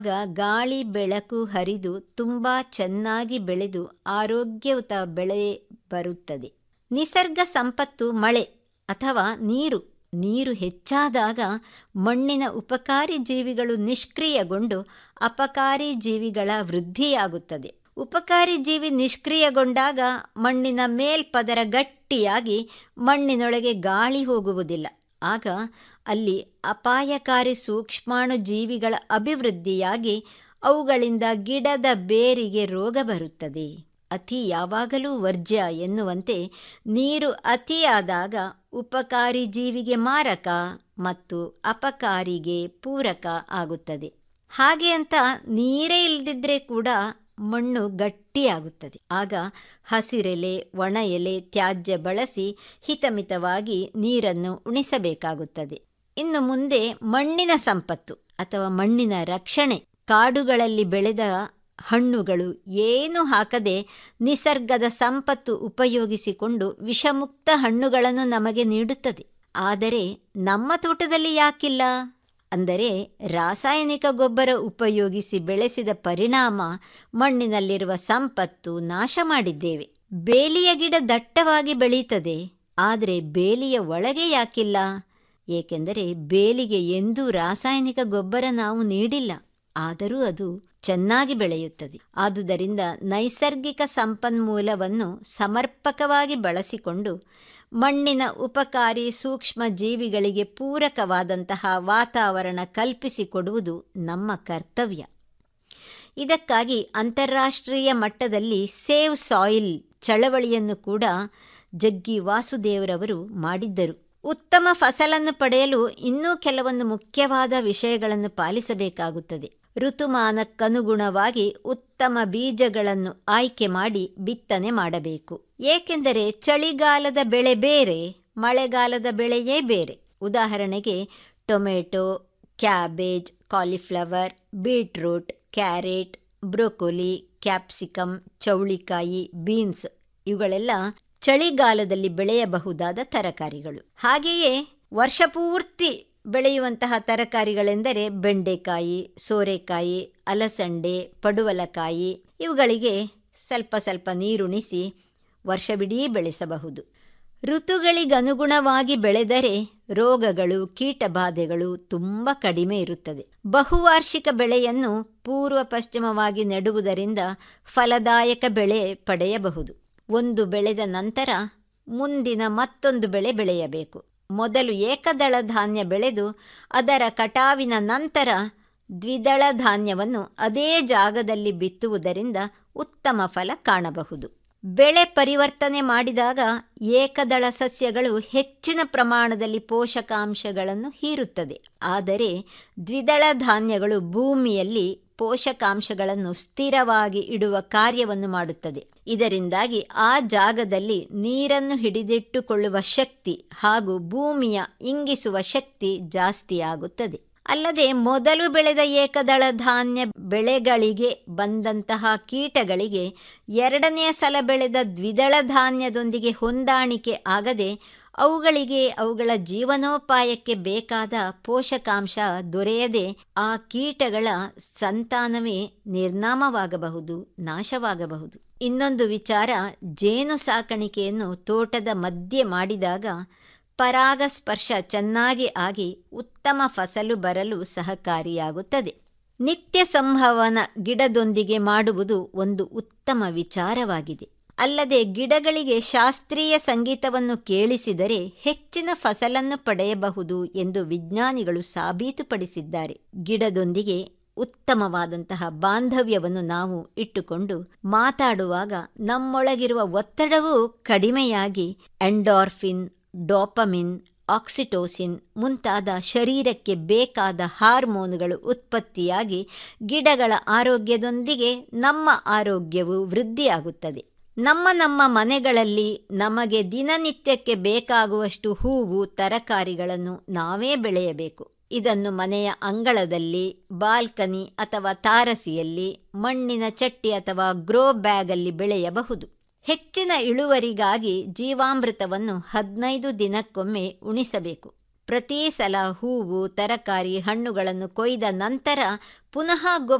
ಆಗ ಗಾಳಿ ಬೆಳಕು ಹರಿದು ತುಂಬ ಚೆನ್ನಾಗಿ ಬೆಳೆದು ಆರೋಗ್ಯಯುತ ಬೆಳೆ ಬರುತ್ತದೆ ನಿಸರ್ಗ ಸಂಪತ್ತು ಮಳೆ ಅಥವಾ ನೀರು ನೀರು ಹೆಚ್ಚಾದಾಗ ಮಣ್ಣಿನ ಉಪಕಾರಿ ಜೀವಿಗಳು ನಿಷ್ಕ್ರಿಯಗೊಂಡು ಅಪಕಾರಿ ಜೀವಿಗಳ ವೃದ್ಧಿಯಾಗುತ್ತದೆ ಉಪಕಾರಿ ಜೀವಿ ನಿಷ್ಕ್ರಿಯಗೊಂಡಾಗ ಮಣ್ಣಿನ ಮೇಲ್ಪದರ ಗಟ್ಟಿಯಾಗಿ ಮಣ್ಣಿನೊಳಗೆ ಗಾಳಿ ಹೋಗುವುದಿಲ್ಲ ಆಗ ಅಲ್ಲಿ ಅಪಾಯಕಾರಿ ಸೂಕ್ಷ್ಮಾಣು ಜೀವಿಗಳ ಅಭಿವೃದ್ಧಿಯಾಗಿ ಅವುಗಳಿಂದ ಗಿಡದ ಬೇರಿಗೆ ರೋಗ ಬರುತ್ತದೆ ಅತಿ ಯಾವಾಗಲೂ ವರ್ಜ್ಯ ಎನ್ನುವಂತೆ ನೀರು ಅತಿಯಾದಾಗ ಉಪಕಾರಿ ಜೀವಿಗೆ ಮಾರಕ ಮತ್ತು ಅಪಕಾರಿಗೆ ಪೂರಕ ಆಗುತ್ತದೆ ಹಾಗೆ ಅಂತ ನೀರೇ ಇಲ್ಲದಿದ್ದರೆ ಕೂಡ ಮಣ್ಣು ಗಟ್ಟಿಯಾಗುತ್ತದೆ ಆಗ ಹಸಿರೆಲೆ ಒಣ ಎಲೆ ತ್ಯಾಜ್ಯ ಬಳಸಿ ಹಿತಮಿತವಾಗಿ ನೀರನ್ನು ಉಣಿಸಬೇಕಾಗುತ್ತದೆ ಇನ್ನು ಮುಂದೆ ಮಣ್ಣಿನ ಸಂಪತ್ತು ಅಥವಾ ಮಣ್ಣಿನ ರಕ್ಷಣೆ ಕಾಡುಗಳಲ್ಲಿ ಬೆಳೆದ ಹಣ್ಣುಗಳು ಏನು ಹಾಕದೆ ನಿಸರ್ಗದ ಸಂಪತ್ತು ಉಪಯೋಗಿಸಿಕೊಂಡು ವಿಷಮುಕ್ತ ಹಣ್ಣುಗಳನ್ನು ನಮಗೆ ನೀಡುತ್ತದೆ ಆದರೆ ನಮ್ಮ ತೋಟದಲ್ಲಿ ಯಾಕಿಲ್ಲ ಅಂದರೆ ರಾಸಾಯನಿಕ ಗೊಬ್ಬರ ಉಪಯೋಗಿಸಿ ಬೆಳೆಸಿದ ಪರಿಣಾಮ ಮಣ್ಣಿನಲ್ಲಿರುವ ಸಂಪತ್ತು ನಾಶ ಮಾಡಿದ್ದೇವೆ ಬೇಲಿಯ ಗಿಡ ದಟ್ಟವಾಗಿ ಬೆಳೀತದೆ ಆದರೆ ಬೇಲಿಯ ಒಳಗೆ ಯಾಕಿಲ್ಲ ಏಕೆಂದರೆ ಬೇಲಿಗೆ ಎಂದೂ ರಾಸಾಯನಿಕ ಗೊಬ್ಬರ ನಾವು ನೀಡಿಲ್ಲ ಆದರೂ ಅದು ಚೆನ್ನಾಗಿ ಬೆಳೆಯುತ್ತದೆ ಆದುದರಿಂದ ನೈಸರ್ಗಿಕ ಸಂಪನ್ಮೂಲವನ್ನು ಸಮರ್ಪಕವಾಗಿ ಬಳಸಿಕೊಂಡು ಮಣ್ಣಿನ ಉಪಕಾರಿ ಸೂಕ್ಷ್ಮ ಜೀವಿಗಳಿಗೆ ಪೂರಕವಾದಂತಹ ವಾತಾವರಣ ಕಲ್ಪಿಸಿಕೊಡುವುದು ನಮ್ಮ ಕರ್ತವ್ಯ ಇದಕ್ಕಾಗಿ ಅಂತಾರಾಷ್ಟ್ರೀಯ ಮಟ್ಟದಲ್ಲಿ ಸೇವ್ ಸಾಯಿಲ್ ಚಳವಳಿಯನ್ನು ಕೂಡ ಜಗ್ಗಿ ವಾಸುದೇವರವರು ಮಾಡಿದ್ದರು ಉತ್ತಮ ಫಸಲನ್ನು ಪಡೆಯಲು ಇನ್ನೂ ಕೆಲವೊಂದು ಮುಖ್ಯವಾದ ವಿಷಯಗಳನ್ನು ಪಾಲಿಸಬೇಕಾಗುತ್ತದೆ ಋತುಮಾನಕ್ಕನುಗುಣವಾಗಿ ಉತ್ತಮ ಬೀಜಗಳನ್ನು ಆಯ್ಕೆ ಮಾಡಿ ಬಿತ್ತನೆ ಮಾಡಬೇಕು ಏಕೆಂದರೆ ಚಳಿಗಾಲದ ಬೆಳೆ ಬೇರೆ ಮಳೆಗಾಲದ ಬೆಳೆಯೇ ಬೇರೆ ಉದಾಹರಣೆಗೆ tomato cabbage cauliflower beetroot carrot broccoli capsicum ಚೌಳಿಕಾಯಿ ಬೀನ್ಸ್ ಇವುಗಳೆಲ್ಲ ಚಳಿಗಾಲದಲ್ಲಿ ಬೆಳೆಯಬಹುದಾದ ತರಕಾರಿಗಳು ಹಾಗೆಯೇ ವರ್ಷಪೂರ್ತಿ ಬೆಳೆಯುವಂತಹ ತರಕಾರಿಗಳೆಂದರೆ ಬೆಂಡೆಕಾಯಿ ಸೋರೆಕಾಯಿ ಅಲಸಂಡೆ ಪಡುವಲಕಾಯಿ ಇವುಗಳಿಗೆ ಸ್ವಲ್ಪ ಸ್ವಲ್ಪ ನೀರುಣಿಸಿ ವರ್ಷವಿಡೀ ಬೆಳೆಸಬಹುದು ಋತುಗಳಿಗನುಗುಣವಾಗಿ ಬೆಳೆದರೆ ರೋಗಗಳು ಕೀಟಬಾಧೆಗಳು ತುಂಬ ಕಡಿಮೆ ಇರುತ್ತದೆ ಬಹುವಾರ್ಷಿಕ ಬೆಳೆಯನ್ನು ಪೂರ್ವ ಪಶ್ಚಿಮವಾಗಿ ನೆಡುವುದರಿಂದ ಫಲದಾಯಕ ಬೆಳೆ ಪಡೆಯಬಹುದು ಒಂದು ಬೆಳೆದ ನಂತರ ಮುಂದಿನ ಮತ್ತೊಂದು ಬೆಳೆ ಬೆಳೆಯಬೇಕು ಮೊದಲು ಏಕದಳ ಧಾನ್ಯ ಬೆಳೆದು ಅದರ ಕಟಾವಿನ ನಂತರ ದ್ವಿದಳ ಧಾನ್ಯವನ್ನು ಅದೇ ಜಾಗದಲ್ಲಿ ಬಿತ್ತುವುದರಿಂದ ಉತ್ತಮ ಫಲ ಕಾಣಬಹುದು ಬೆಳೆ ಪರಿವರ್ತನೆ ಮಾಡಿದಾಗ ಏಕದಳ ಸಸ್ಯಗಳು ಹೆಚ್ಚಿನ ಪ್ರಮಾಣದಲ್ಲಿ ಪೋಷಕಾಂಶಗಳನ್ನು ಹೀರುತ್ತದೆ ಆದರೆ ದ್ವಿದಳ ಧಾನ್ಯಗಳು ಭೂಮಿಯಲ್ಲಿ ಪೋಷಕಾಂಶಗಳನ್ನು ಸ್ಥಿರವಾಗಿ ಇಡುವ ಕಾರ್ಯವನ್ನು ಮಾಡುತ್ತದೆ ಇದರಿಂದಾಗಿ ಆ ಜಾಗದಲ್ಲಿ ನೀರನ್ನು ಹಿಡಿದಿಟ್ಟುಕೊಳ್ಳುವ ಶಕ್ತಿ ಹಾಗೂ ಭೂಮಿಯ ಇಂಗಿಸುವ ಶಕ್ತಿ ಜಾಸ್ತಿಯಾಗುತ್ತದೆ ಅಲ್ಲದೆ ಮೊದಲು ಬೆಳೆದ ಏಕದಳ ಧಾನ್ಯ ಬೆಳೆಗಳಿಗೆ ಬಂದಂತಹ ಕೀಟಗಳಿಗೆ ಎರಡನೆಯ ಸಲ ಬೆಳೆದ ದ್ವಿದಳ ಧಾನ್ಯದೊಂದಿಗೆ ಹೊಂದಾಣಿಕೆ ಆಗದೆ ಅವುಗಳಿಗೆ ಅವುಗಳ ಜೀವನೋಪಾಯಕ್ಕೆ ಬೇಕಾದ ಪೋಷಕಾಂಶ ದೊರೆಯದೆ ಆ ಕೀಟಗಳ ಸಂತಾನವೇ ನಿರ್ನಾಮವಾಗಬಹುದು ನಾಶವಾಗಬಹುದು ಇನ್ನೊಂದು ವಿಚಾರ ಜೇನು ಸಾಕಾಣಿಕೆಯನ್ನು ತೋಟದ ಮಧ್ಯೆ ಮಾಡಿದಾಗ ಪರಾಗಸ್ಪರ್ಶ ಚೆನ್ನಾಗಿ ಆಗಿ ಉತ್ತಮ ಫಸಲು ಬರಲು ಸಹಕಾರಿಯಾಗುತ್ತದೆ ನಿತ್ಯ ಸಂಭವನ ಗಿಡದೊಂದಿಗೆ ಮಾಡುವುದು ಒಂದು ಉತ್ತಮ ವಿಚಾರವಾಗಿದೆ ಅಲ್ಲದೆ ಗಿಡಗಳಿಗೆ ಶಾಸ್ತ್ರೀಯ ಸಂಗೀತವನ್ನು ಕೇಳಿಸಿದರೆ ಹೆಚ್ಚಿನ ಫಸಲನ್ನು ಪಡೆಯಬಹುದು ಎಂದು ವಿಜ್ಞಾನಿಗಳು ಸಾಬೀತುಪಡಿಸಿದ್ದಾರೆ ಗಿಡದೊಂದಿಗೆ ಉತ್ತಮವಾದಂತಹ ಬಾಂಧವ್ಯವನ್ನು ನಾವು ಇಟ್ಟುಕೊಂಡು ಮಾತಾಡುವಾಗ ನಮ್ಮೊಳಗಿರುವ ಒತ್ತಡವೂ ಕಡಿಮೆಯಾಗಿ ಎಂಡಾರ್ಫಿನ್ ಡೋಪಮಿನ್ ಆಕ್ಸಿಟೋಸಿನ್ ಮುಂತಾದ ಶರೀರಕ್ಕೆ ಬೇಕಾದ ಹಾರ್ಮೋನುಗಳು ಉತ್ಪತ್ತಿಯಾಗಿ ಗಿಡಗಳ ಆರೋಗ್ಯದೊಂದಿಗೆ ನಮ್ಮ ಆರೋಗ್ಯವು ವೃದ್ಧಿಯಾಗುತ್ತದೆ ನಮ್ಮ ನಮ್ಮ ಮನೆಗಳಲ್ಲಿ ನಮಗೆ ದಿನನಿತ್ಯಕ್ಕೆ ಬೇಕಾಗುವಷ್ಟು ಹೂವು ತರಕಾರಿಗಳನ್ನು ನಾವೇ ಬೆಳೆಯಬೇಕು ಇದನ್ನು ಮನೆಯ ಅಂಗಳದಲ್ಲಿ ಬಾಲ್ಕನಿ ಅಥವಾ ತಾರಸಿಯಲ್ಲಿ ಮಣ್ಣಿನ ಚಟ್ಟಿ ಅಥವಾ ಗ್ರೋ ಬ್ಯಾಗಲ್ಲಿ ಬೆಳೆಯಬಹುದು ಹೆಚ್ಚಿನ ಇಳುವರಿಗಾಗಿ ಜೀವಾಮೃತವನ್ನು ಹದಿನೈದು ದಿನಕ್ಕೊಮ್ಮೆ ಉಣಿಸಬೇಕು ಪ್ರತಿ ಸಲ ಹೂವು ತರಕಾರಿ ಹಣ್ಣುಗಳನ್ನು ಕೊಯ್ದ ನಂತರ ಪುನಃ